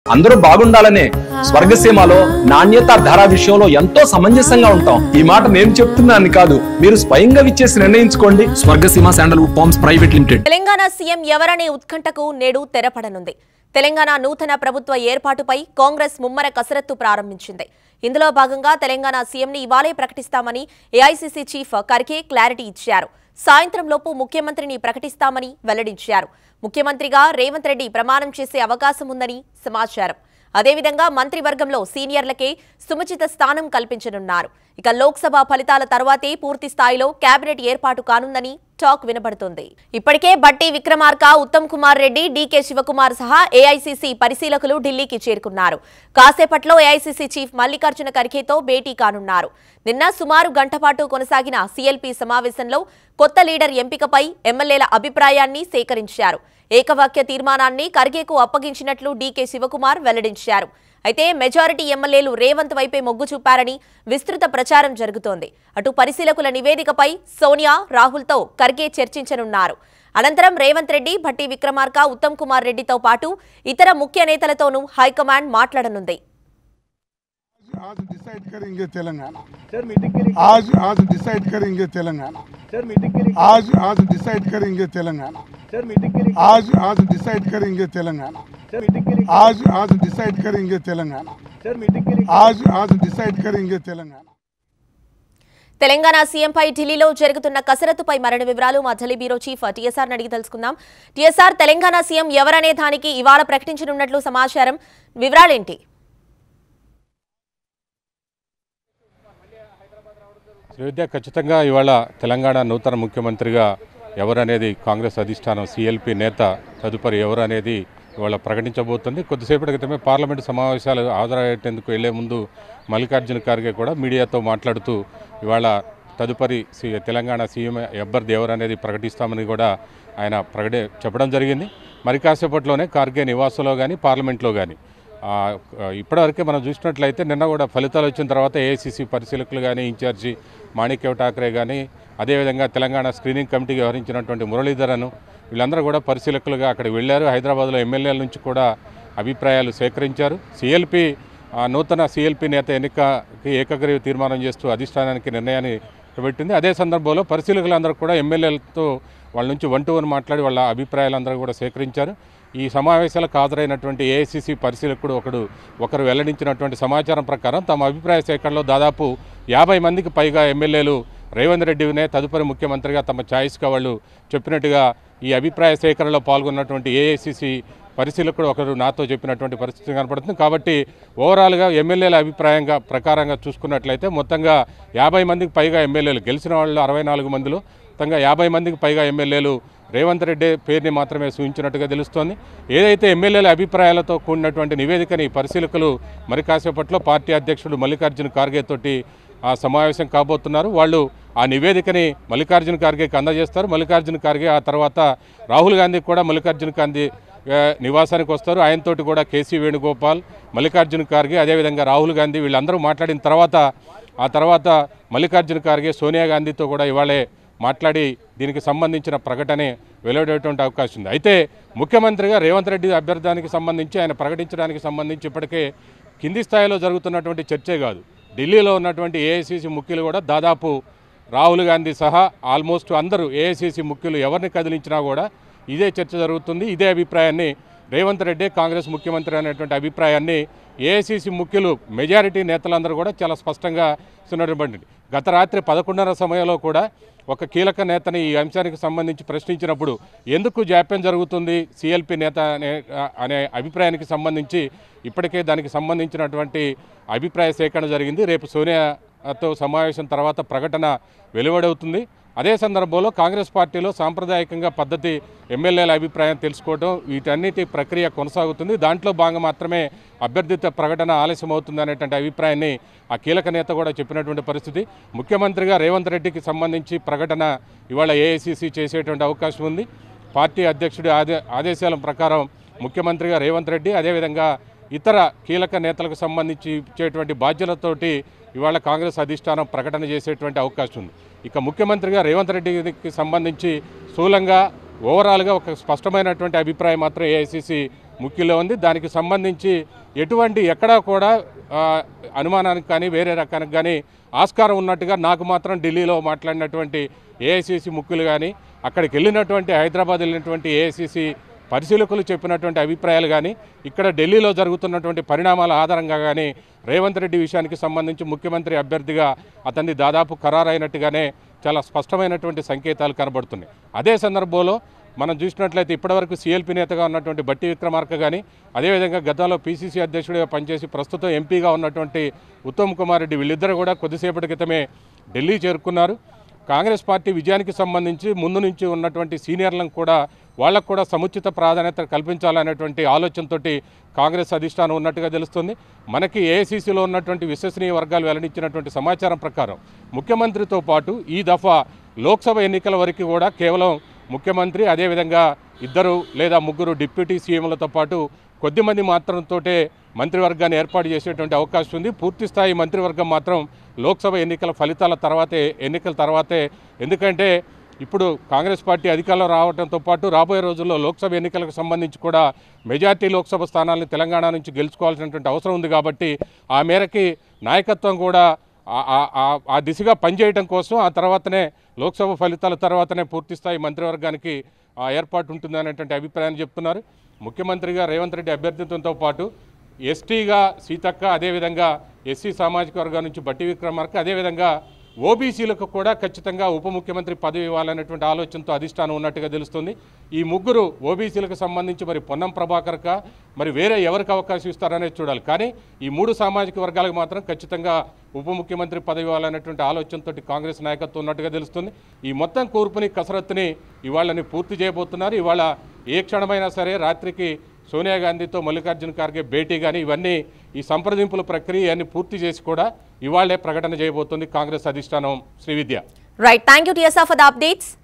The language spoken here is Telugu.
అందరూ బాగుండాలనే స్వర్గసీమలో నాణ్యత ధర విషయంలో ఎంతో సమంజసంగా ఉంటాం ఈ మాట నేను చెప్తున్నాను కాదు మీరు స్వయంగా విచ్చేసి నిర్ణయించుకోండి Swargaseema sandalwood farms private limited Telangana CM ఎవరనే ఉత్కంఠకు నేడు తెరపడనుంది తెలంగాణ నూతన ప్రభుత్వ ఏర్పాటుపై కాంగ్రెస్ ముమ్మర కసరత్తు ప్రారంభించింది ఇందులో భాగంగా తెలంగాణ సీఎంని ఇవాళే ప్రకటిస్తామని ఏఐసీసీ చీఫ్ ఖర్గే క్లారిటీ ఇచ్చారు సాయంత్రంలోపు ముఖ్యమంత్రిని ప్రకటిస్తామని వెల్లడించారు ముఖ్యమంత్రిగా రేవంత్ రెడ్డి ప్రమాణం చేసే అవకాశం ఉందని సమాచారం అదేవిధంగా మంత్రివర్గంలో సీనియర్లకే సుముచిత స్థానం కల్పించనున్నారు ఇక లోక్సభ ఫలితాల తర్వాతే పూర్తి స్థాయిలో కేబినెట్ ఏర్పాటు కానుందని టాక్ వినబడుతోంది ఇప్పటికే బట్టి విక్రమార్క ఉత్తమ్ కుమార్ రెడ్డి డీకే శివకుమార్ సహా ఏఐసీసీ పరిశీలకులు ఢిల్లీకి చేరుకున్నారు కాసేపట్లో ఏఐసీసీ చీఫ్ మల్లికార్జున ఖర్గేతో భేటీ కానున్నారు నిన్న సుమారు గంట పాటు కొనసాగిన సీఎల్పీ సమావేశంలో కొత్త లీడర్ ఎంపికపై ఎమ్మెల్యేల అభిప్రాయాన్ని సేకరించారు ఏకవాక్య తీర్మానాన్ని ఖర్గేకు అప్పగించినట్లు డీకే శివకుమార్ వెల్లడించారు అయితే మెజారిటీ ఎమ్మెల్యేలు రేవంత్ వైపే మొగ్గు చూపారని విస్తృత ప్రచారం జరుగుతోంది అటు పరిశీలకుల నివేదికపై సోనియా రాహుల్తో ఖర్గే చర్చించనున్నారు అనంతరం రేవంత్ రెడ్డి భట్టి విక్రమార్క ఉత్తమ్ కుమార్ రెడ్డితో పాటు ఇతర ముఖ్య నేతలతోనూ హైకమాండ్ మాట్లాడనుంది आज डिसाइड करेंगे तेलंगाना सर मीटिंग के लिए आज आज डिसाइड करेंगे तेलंगाना सर मीटिंग के लिए आज आज डिसाइड करेंगे तेलंगाना सर मीटिंग के लिए आज आज डिसाइड करेंगे तेलंगाना सर मीटिंग के लिए आज आज डिसाइड करेंगे तेलंगाना सर मीटिंग के लिए आज आज डिसाइड करेंगे तेलंगाना తెలంగాణ సీఎంపై ఢిల్లీలో జరుగుతున్న కసరత్తుపై మరిన్ని వివరాలు మా ఢిల్లీ బ్యూరో చీఫ్ టీఎస్ఆర్ అడిగి తెలుసుకుందాం టీఎస్ఆర్ తెలంగాణ సీఎం ఎవరనే దానికి ఇవాళ ప్రకటించనున్నట్లు సమాచారం వివరాలేంటి శ్రీవిద్య ఖచ్చితంగా ఇవాళ తెలంగాణ నూతన ముఖ్యమంత్రిగా ఎవరనేది కాంగ్రెస్ అధిష్టానం సిఎల్పి నేత తదుపరి ఎవరు అనేది ఇవాళ ప్రకటించబోతుంది కొద్దిసేపటి క్రితమే పార్లమెంటు సమావేశాలు హాజరయ్యేందుకు వెళ్లే ముందు మల్లికార్జున ఖార్గే కూడా మీడియాతో మాట్లాడుతూ ఇవాళ తదుపరి సి తెలంగాణ సీఎం అభ్యర్థి ఎవరనేది ప్రకటిస్తామని కూడా ఆయన ప్రకటి చెప్పడం జరిగింది మరి కాసేపట్లోనే ఖార్గే నివాసంలో కానీ పార్లమెంట్లో కానీ ఆ, ఇప్పటివరకే మనం చూసినట్లయితే నిన్న కూడా ఫలితాలు వచ్చిన తర్వాత ఏఐసిసి పరిశీలకులు కానీ ఇన్ఛార్జి మాణిక్యవ్ ఠాక్రే కానీ అదేవిధంగా తెలంగాణ స్క్రీనింగ్ కమిటీకి వ్యవహరించినటువంటి మురళీధరన్ వీళ్ళందరూ కూడా పరిశీలకులుగా అక్కడికి వెళ్ళారు హైదరాబాద్లో ఎమ్మెల్యేల నుంచి కూడా అభిప్రాయాలు సేకరించారు సిఎల్పి నూతన సిఎల్పి నేత ఎన్నికకి ఏకగ్రీవ తీర్మానం చేస్తూ అధిష్టానానికి నిర్ణయాన్ని పెట్టింది అదే సందర్భంలో పరిశీలకులందరూ కూడా ఎమ్మెల్యేలతో వాళ్ళ నుంచి వన్ టు వన్ మాట్లాడి వాళ్ళ అభిప్రాయాలందరూ కూడా సేకరించారు ఈ సమావేశాలకు హాజరైనటువంటి ఏఐసిసి పరిశీలకుడు ఒకడు ఒకరు వెల్లడించినటువంటి సమాచారం ప్రకారం తమ అభిప్రాయ సేకరణలో దాదాపు యాభై మందికి పైగా ఎమ్మెల్యేలు రేవంత్ రెడ్డినే తదుపరి ముఖ్యమంత్రిగా తమ ఛాయిస్గా వాళ్ళు చెప్పినట్టుగా ఈ అభిప్రాయ సేకరణలో పాల్గొన్నటువంటి ఏఐసిసి పరిశీలకుడు ఒకరు నాతో చెప్పినటువంటి పరిస్థితి కనపడుతుంది కాబట్టి ఓవరాల్గా ఎమ్మెల్యేల అభిప్రాయంగా ప్రకారంగా చూసుకున్నట్లయితే మొత్తంగా యాభై మందికి పైగా ఎమ్మెల్యేలు గెలిచిన వాళ్ళు అరవై నాలుగు మందిలో మొత్తంగా యాభై మందికి పైగా ఎమ్మెల్యేలు రేవంత్ రెడ్డి పేరుని మాత్రమే సూచించినట్టుగా తెలుస్తోంది ఏదైతే ఎమ్మెల్యేల అభిప్రాయాలతో కూడినటువంటి నివేదికని పరిశీలకులు మరి కాసేపట్లో పార్టీ అధ్యక్షుడు మల్లికార్జున ఖార్గే తోటి ఆ సమావేశం కాబోతున్నారు వాళ్ళు ఆ నివేదికని మల్లికార్జున ఖార్గేకి అందజేస్తారు మల్లికార్జున ఖార్గే ఆ తర్వాత రాహుల్ గాంధీ కూడా మల్లికార్జున గాంధీ ఆ, నివాసానికి వస్తారు ఆయనతోటి కూడా కేసీ వేణుగోపాల్ మల్లికార్జున ఖార్గే అదేవిధంగా రాహుల్ గాంధీ వీళ్ళందరూ మాట్లాడిన తర్వాత ఆ తర్వాత మల్లికార్జున ఖార్గే సోనియా గాంధీతో కూడా ఇవాళే మాట్లాడి దీనికి సంబంధించిన ప్రకటన వెలువడేటువంటి అవకాశం ఉంది అయితే ముఖ్యమంత్రిగా రేవంత్ రెడ్డి అభ్యర్థానికి సంబంధించి ఆయన ప్రకటించడానికి సంబంధించి ఇప్పటికే కింది స్థాయిలో జరుగుతున్నటువంటి చర్చే కాదు ఢిల్లీలో ఉన్నటువంటి ఏఐసిసి ముఖ్యులు కూడా దాదాపు రాహుల్ గాంధీ సహా ఆల్మోస్ట్ అందరూ ఏఐసిసి ముఖ్యులు ఎవరిని కదిలించినా కూడా ఇదే చర్చ జరుగుతుంది ఇదే అభిప్రాయాన్ని రేవంత్ రెడ్డి కాంగ్రెస్ ముఖ్యమంత్రి అనేటువంటి అభిప్రాయాన్ని ఏఐసిసి ముఖ్యులు మెజారిటీ నేతలందరూ కూడా చాలా స్పష్టంగా ఇస్తున్నటువంటి గత రాత్రి పదకొండున్నర సమయంలో కూడా ఒక కీలక నేతని ఈ అంశానికి సంబంధించి ప్రశ్నించినప్పుడు ఎందుకు జాప్యం జరుగుతుంది సిఎల్పి నేత అనే అనే అభిప్రాయానికి సంబంధించి ఇప్పటికే దానికి సంబంధించినటువంటి అభిప్రాయ సేకరణ జరిగింది రేపు సోనియాతో సమావేశం తర్వాత ప్రకటన వెలువడవుతుంది అదే సందర్భంలో కాంగ్రెస్ పార్టీలో సాంప్రదాయకంగా పద్ధతి ఎమ్మెల్యేల అభిప్రాయం తెలుసుకోవడం వీటన్నిటి ప్రక్రియ కొనసాగుతుంది దాంట్లో భాగంగా మాత్రమే అభ్యర్థిత ప్రకటన ఆలస్యం అవుతుంది అనేటువంటి అభిప్రాయాన్ని ఆ కీలక నేత కూడా చెప్పినటువంటి పరిస్థితి ముఖ్యమంత్రిగా రేవంత్ రెడ్డికి సంబంధించి ప్రకటన ఇవాళ ఏఐసిసి చేసేటువంటి అవకాశం ఉంది పార్టీ అధ్యక్షుడి ఆదే ఆదేశాల ప్రకారం ముఖ్యమంత్రిగా రేవంత్ రెడ్డి అదేవిధంగా ఇతర కీలక నేతలకు సంబంధించి ఇచ్చేటువంటి బాధ్యతలతోటి ఇవాళ కాంగ్రెస్ అధిష్టానం ప్రకటన చేసేటువంటి అవకాశం ఉంది ఇక ముఖ్యమంత్రిగా రేవంత్ రెడ్డికి సంబంధించి స్థూలంగా ఓవరాల్గా ఒక స్పష్టమైనటువంటి అభిప్రాయం మాత్రం ఏఐసిసి ముఖ్యలో ఉంది దానికి సంబంధించి ఎటువంటి ఎక్కడా కూడా ఆ, అనుమానానికి కానీ వేరే రకానికి కానీ ఆస్కారం ఉన్నట్టుగా నాకు మాత్రం ఢిల్లీలో మాట్లాడినటువంటి ఏఐసిసి ముఖ్యులు కానీ అక్కడికి వెళ్ళినటువంటి హైదరాబాద్ వెళ్ళినటువంటి ఏఐసిసి పరిశీలకులు చెప్పినటువంటి అభిప్రాయాలు కానీ ఇక్కడ ఢిల్లీలో జరుగుతున్నటువంటి పరిణామాల ఆధారంగా కానీ రేవంత్ రెడ్డి విషయానికి సంబంధించి ముఖ్యమంత్రి అభ్యర్థిగా అతన్ని దాదాపు ఖరారైనట్టుగానే చాలా స్పష్టమైనటువంటి సంకేతాలు కనబడుతున్నాయి అదే సందర్భంలో మనం చూసినట్లయితే ఇప్పటివరకు సీఎల్పీ నేతగా ఉన్నటువంటి బట్టి విక్రమార్క కానీ అదేవిధంగా గతంలో పీసీసీ అధ్యక్షుడిగా పనిచేసి ప్రస్తుతం ఎంపీగా ఉన్నటువంటి ఉత్తమ్ కుమార్ రెడ్డి వీళ్ళిద్దరూ కూడా కొద్దిసేపటి క్రితమే ఢిల్లీ చేరుకున్నారు కాంగ్రెస్ పార్టీ విజయానికి సంబంధించి ముందు నుంచి ఉన్నటువంటి సీనియర్లను కూడా వాళ్ళకు కూడా సముచిత ప్రాధాన్యత కల్పించాలనేటువంటి ఆలోచనతోటి కాంగ్రెస్ అధిష్టానం ఉన్నట్టుగా తెలుస్తుంది మనకి ఏఐసీసీలో ఉన్నటువంటి విశ్వసనీయ వర్గాలు వెల్లడించినటువంటి సమాచారం ప్రకారం ముఖ్యమంత్రితో పాటు ఈ దఫా లోక్సభ ఎన్నికల వరకు కూడా కేవలం ముఖ్యమంత్రి అదేవిధంగా ఇద్దరు లేదా ముగ్గురు డిప్యూటీ సీఎంలతో పాటు కొద్దిమంది మాత్రంతోటే మంత్రివర్గాన్ని ఏర్పాటు చేసేటువంటి అవకాశం ఉంది పూర్తి స్థాయి మంత్రివర్గం మాత్రం లోక్సభ ఎన్నికల ఫలితాల తర్వాతే ఎన్నికల తర్వాతే ఎందుకంటే ఇప్పుడు కాంగ్రెస్ పార్టీ అధికారంలో రావడంతో పాటు రాబోయే రోజుల్లో లోక్సభ ఎన్నికలకు సంబంధించి కూడా మెజార్టీ లోక్సభ స్థానాలను తెలంగాణ నుంచి గెలుచుకోవాల్సినటువంటి అవసరం ఉంది కాబట్టి ఆ మేరకి నాయకత్వం కూడా ఆ- ఆ- ఆ- ఆ దిశగా పనిచేయడం కోసం ఆ తర్వాతనే లోక్సభ ఫలితాల తర్వాతనే పూర్తి స్థాయి మంత్రివర్గానికి ఆ ఏర్పాటు ఉంటుంది అనేటువంటి అభిప్రాయాన్ని చెప్తున్నారు ముఖ్యమంత్రిగా రేవంత్ రెడ్డి అభ్యర్థిత్వంతో పాటు ఎస్టీగా సీతక్క అదేవిధంగా ఎస్సీ సామాజిక వర్గం నుంచి బట్టి విక్రమార్క అదేవిధంగా ఓబీసీలకు కూడా ఖచ్చితంగా ఉప ముఖ్యమంత్రి పదవి ఇవ్వాలనేటువంటి ఆలోచనతో అధిష్టానం ఉన్నట్టుగా తెలుస్తుంది ఈ ముగ్గురు ఓబీసీలకు సంబంధించి మరి పొన్నం ప్రభాకర్క మరి వేరే ఎవరికి అవకాశం ఇస్తారనేది చూడాలి కానీ ఈ మూడు సామాజిక వర్గాలకు మాత్రం ఖచ్చితంగా ఉప ముఖ్యమంత్రి పదవి ఇవ్వాలనేటువంటి ఆలోచనతో కాంగ్రెస్ నాయకత్వం ఉన్నట్టుగా తెలుస్తుంది ఈ మొత్తం కూర్పుని కసరత్తుని ఇవాళని పూర్తి చేయబోతున్నారు ఇవాళ ఏ క్షణమైనా సరే రాత్రికి సోనియా గాంధీతో మల్లికార్జున ఖార్గే భేటీ కానీ ఇవన్నీ ఈ సంప్రదింపుల ప్రక్రియ అన్ని పూర్తి చేసి కూడా ఇవాళే ప్రకటన చేయబోతుంది కాంగ్రెస్ అధిష్టానం Srividya right thank you TSR for the updates